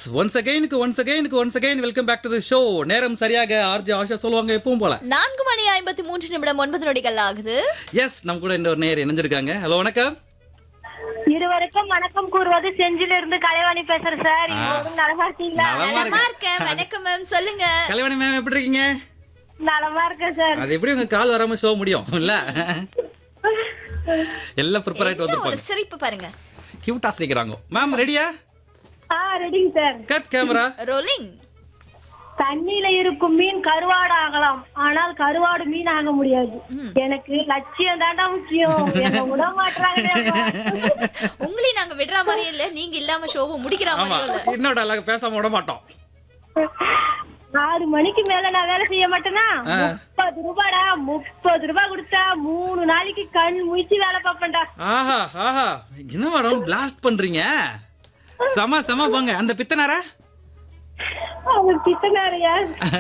Once அகைனுக்கு once அகைனுக்கு once again welcome back to the show நேரம் சரியாக ஆர்ஜி ஆஷா சொல்லுவாங்க எப்பவும் போல நான்கு மணி ஐம்பத்தி மூன்று நிமிடம் ஒன்பது நொடிகள் ஆகுது எஸ் நம்ம கூட இந்த ஒரு நேர் இணைஞ்சிருக்காங்க ஹலோ வணக்கம் இருவருக்கும் வணக்கம் கூறுவது செஞ்சில இருந்து கலைவாணி பேசுறேன் சார் இருவரும் நலமா இருக்கீங்களா நலமா நலமா இருக்கு இருக்கேன் வணக்கம் மேம் சொல்லுங்க கலைவாணி மேம் எப்படி இருக்கீங்க நலமா இருக்கேன் சார் அது எப்படி உங்க கால் வராம ஷோ முடியும் இல்ல எல்லாம் ப்ரிப்பேர் ஆயிட்டு என்ன ஒரு வந்திருப்பாங்க சிரிப்பு பாருங்க கியூட்டா சிரிக்கிறாங்க மேம் ரெடியா ஆ ரெடிங்க சார் கட் கேமரா ரோலிங் தண்ணியில இருக்கும் மீன் கருவாடு ஆகலாம் ஆனால் கருவாடு மீன் ஆக முடியாது எனக்கு லட்சியம் தாண்டா முக்கியம் என்ன விட மாட்டாங்க உங்களையும் நாங்க விடுற மாதிரியே இல்ல நீங்க இல்லாம ஷோவை முடிக்கிற ஆமா மாதிரியும் இல்ல இன்னொரு dialogue பேசாம விட மாட்டோம் ஆறு மணிக்கு மேல நான் வேலை செய்ய மாட்டேனா ஆ. முப்பது ரூபாடா முப்பது ரூபாய் கொடுத்தா மூணு நாளைக்கு கண் முழிச்சு வேலை பார்ப்பேன்டா ஆஹா ஆஹா என்ன மேடம் பிளாஸ்ட் பண்றீங்க செம செம போங்க அந்த பித்தனாரா அவங்க பித்தனாரியா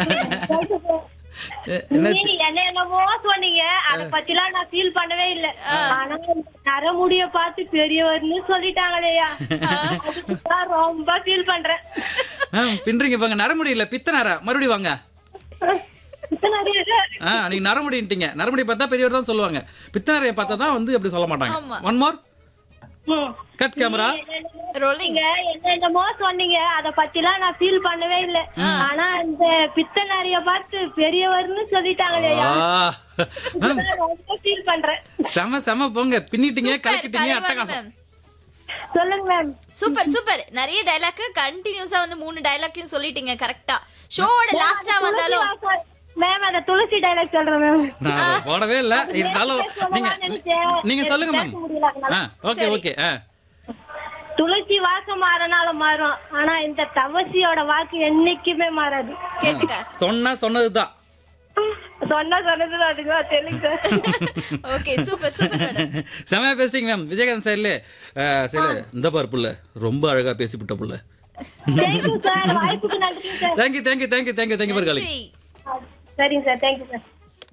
என்ன நீ என்ன என்னமோ சொன்னீங்க அத பத்திலாம் நான் ஃபீல் பண்ணவே இல்ல ஆனா நரமுடிய பார்த்து பெரியவர்னு சொல்லிட்டாங்களேயா அதுக்குதான் ரொம்ப ஃபீல் பண்றேன் மேம் பின்றீங்க போங்க நரமுடி இல்ல பித்தனாரா மறுபடியும் வாங்க பித்தனாரியா ஆ நீங்க நரமுடின்ட்டீங்க நரமுடி பார்த்தா பெரியவர் தான் சொல்லுவாங்க பித்தனாரைய பார்த்தா தான் வந்து அப்படி சொல்ல மாட்டாங்க ஆமா. ஒன் மோர் ம். கட் கேமரா ரோலிங் நீங்க என்ன என்னமோ சொன்னீங்க அத பத்திலாம் நான் ஃபீல் பண்ணவே இல்ல ஆனா இந்த பித்தனாரிய பார்த்து பெரியவர்னு சொல்லிட்டாங்களேயா மேம் அதுக்குதான் ரொம்ப ஃபீல் பண்றேன் செம செம போங்க பின்னிட்டீங்க கலக்கிட்டீங்க கலைவாணி அட்டகாசம் மேம் சொல்லுங்க மேம் சூப்பர் சூப்பர் நிறைய டைலாக் கண்டினியூஸா வந்து மூணு டைலாக்கையும் சொல்லிட்டீங்க கரெக்டா ஷோவோட லாஸ்டா வந்தாலும் மேம் அத துளசி டைலாக் சொல்றேன் மேம் நான் அதை போடவே இல்ல இருந்தாலும் நீங்க நீங்க சொல்லுங்க மேம் ஆ ஓகே ஓகே ஆ துளசி வாசம் மாறனாலும் மாறும் ஆனா இந்த தவசியோட வாக்கு என்னைக்குமே மாறாது கேட்டுக்க சொன்னா சொன்னதுதான் சொன்னா சொன்னது அதுக்கு Telugu okay super super madam செமையா பேசுறீங்க மேம் விஜயகாந்த் சைடுல சரி இந்த பாரு புள்ள ரொம்ப அழகா பேசிவிட்ட புள்ள தேங்க்யூ சார் வாய்ப்புக்கு நன்றி sir thank you thank you thank you thank you thank you for calling நன்றி. சரிங்க சார் தேங்க்யூ சார்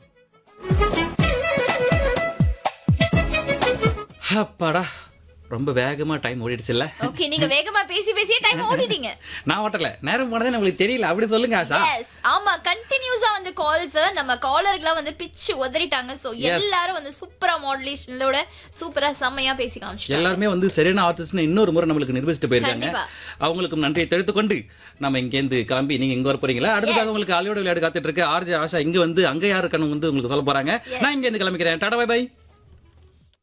அப்பாடா ரொம்ப வேகமா டைம் ஓடிடுச்சுல்ல ஓகே நீங்க வேகமா பேசி பேசியே டைம் ஓடிட்டீங்க நான் ஓட்டல நேரம் போனதே உங்களுக்கு தெரியல அப்படி சொல்லுங்க ஆஷா எஸ் ஆமா கண்டினியூஸா வந்து கால்ஸ் நம்ம காலர்கள்லாம் வந்து பிச்சு உதறிட்டாங்க சோ எல்லாரும் வந்து சூப்பரா மாடுலேஷனோட சூப்பரா செம்மையா பேசி காமிச்சிட்டாங்க எல்லாருமே வந்து சரியான ஆர்டிஸ்ட்னு இன்னொரு முறை நம்மளுக்கு நிரூபிச்சுட்டு போயிருக்காங்க கண்டிப்பா. அவங்களுக்கும் நன்றியை தெரிவித்துக் கொண்டு நம்ம இங்கேருந்து கிளம்பி நீங்க இங்க வர போறீங்களா அடுத்ததாக உங்களுக்கு அலையோட விளையாடு காத்துட்டு இருக்கு ஆர்ஜே ஆஷா இங்க வந்து அங்க யாரு கண்ணு வந்து உங்களுக்கு சொல்ல போறாங்க நான் இங்க இருந்து கிளம்பிக்கிறேன் டாடா பை பை